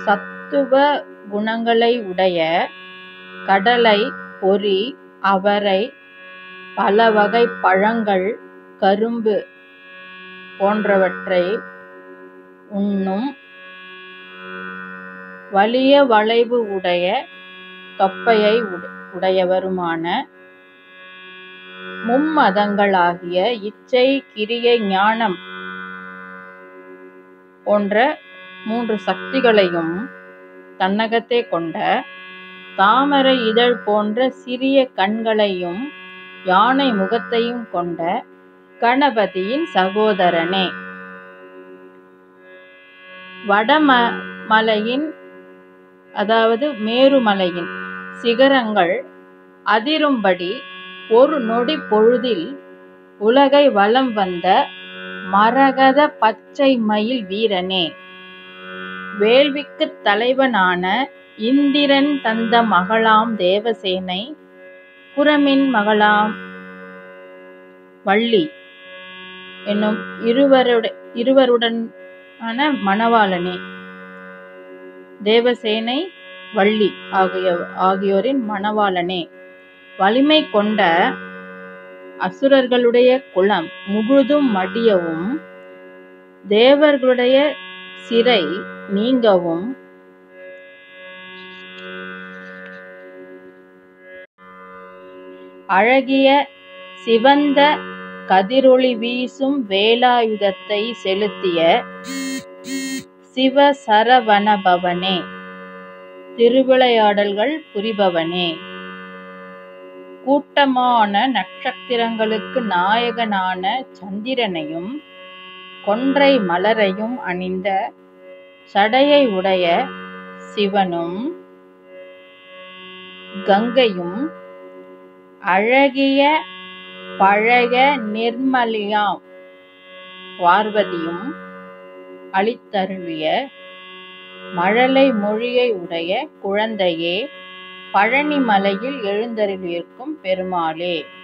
சத்துவ குணங்களை உடைய கடலை பொரி அவரை பலவகைப் பழங்கள் கரும்பு போன்றவற்றை உண்ணும் வலிய வளைவு உடைய தொப்பையை உடையவருமான மும்மதங்களாகிய இச்சை கிரியை ஞானம் போன்ற மூன்று சக்திகளையும் தன்னகத்தே கொண்ட தாமரை இதழ் போன்ற சிறிய கண்களையும் யானை முகத்தையும் கொண்ட கணபதியின் சகோதரனே வடமலையின் அதாவது மேருமலையின் சிகரங்கள் அதிரும்படி ஒரு நொடி பொழுதில் உலகை வலம் வந்த மரகத பச்சை மயில் வீரனே வேள்விக்குத் தலைவனான இந்திரன் தந்த மகளாம் தேவசேனை குரமின் மகளாம் வள்ளி என்னும் இருவருடனான மணவாளனே தேவசேனை வள்ளி ஆகிய ஆகியோரின் மணவாளனே வலிமை கொண்ட அசுரர்களுடைய குலம் முழுதும் மடியவும் தேவர்களுடைய சிறை நீங்கவும் அழகிய சிவந்த கதிரொளி வீசும் வேலாயுதத்தை செலுத்திய சிவசரவணபவனே திருவிளையாடல்கள் புரிபவனே கூட்டமான நட்சத்திரங்களுக்கு நாயகனான சந்திரனையும் கொன்றை மலரையும் அணிந்த சடையை உடைய சிவனும் கங்கையும் அழகிய பழக நிர்மலியாம் பார்வதியும் அளித்தருளிய மழலை மொழியை உடைய குழந்தையே பழனி மலையில் எழுந்தருளியிருக்கும் பெருமாளே